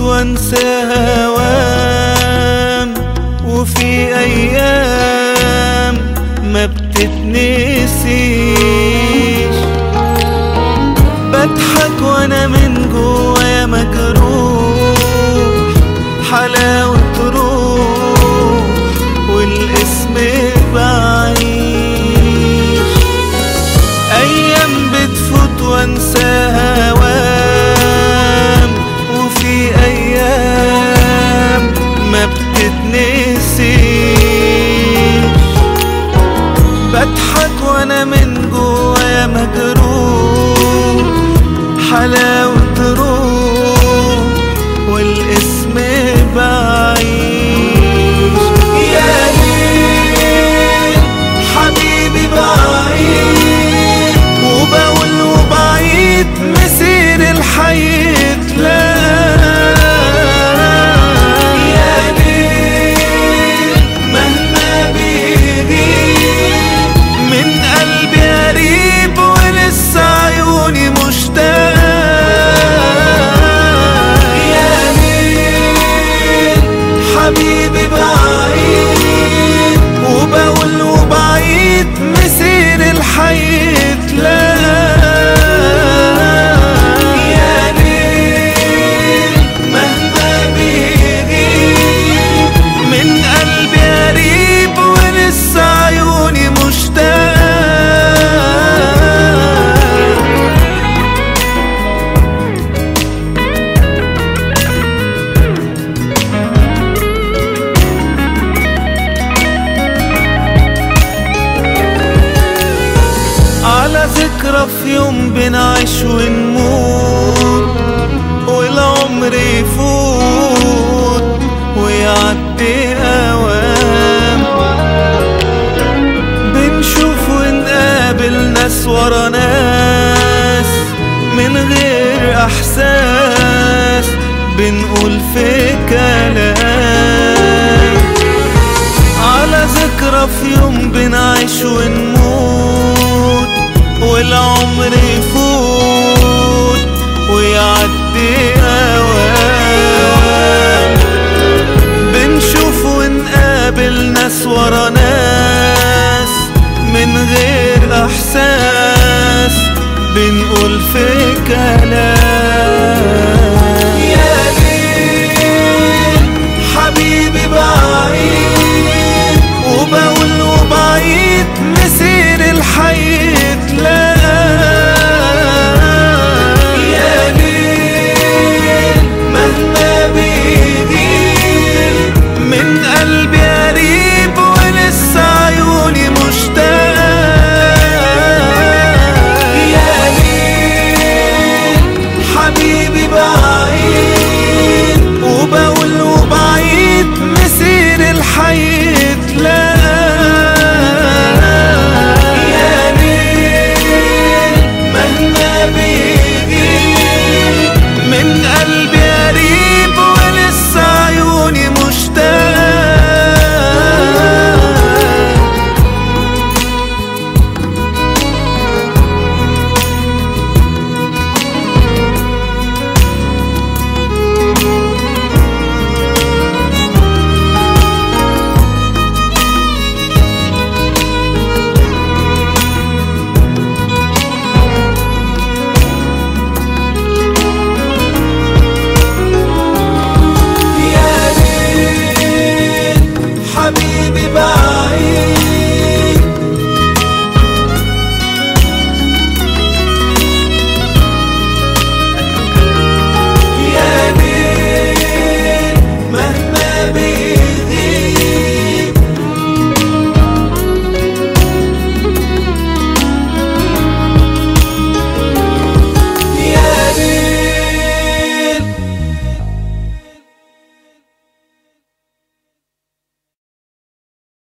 وانسى هوام وفي ايام ما بتتنسيش بضحك وانا من جوايا مجروح حلاوة روح والاسم بعيش ايام بتفوت وانسى هوام وفي ايام ما بتتنسيش بضحك وانا من جوايا مجروح حلاوة روح والاسم بعيش يا ليل حبيبي بعيد وبقول وبعيد مسير الحي اتلاقى يا ليل مهما بيغيب من قلبي قريب ولسه عيوني مشتاق يا ليل حبيبي بعيد وبقول وبعيد مسير الحي اتلاقى يا ليل مهما بيغيب من قلبي قريب ولسه عيوني مشتاق على ذكرى في يوم بنعيش ونموت والعمر يفوت ويعدي أوام بنشوف ونقابل ناس ورا ناس من غير إحساس بنقول في كلام على ذكرى في يوم بنعيش ونموت والعمر يفوت ويعدي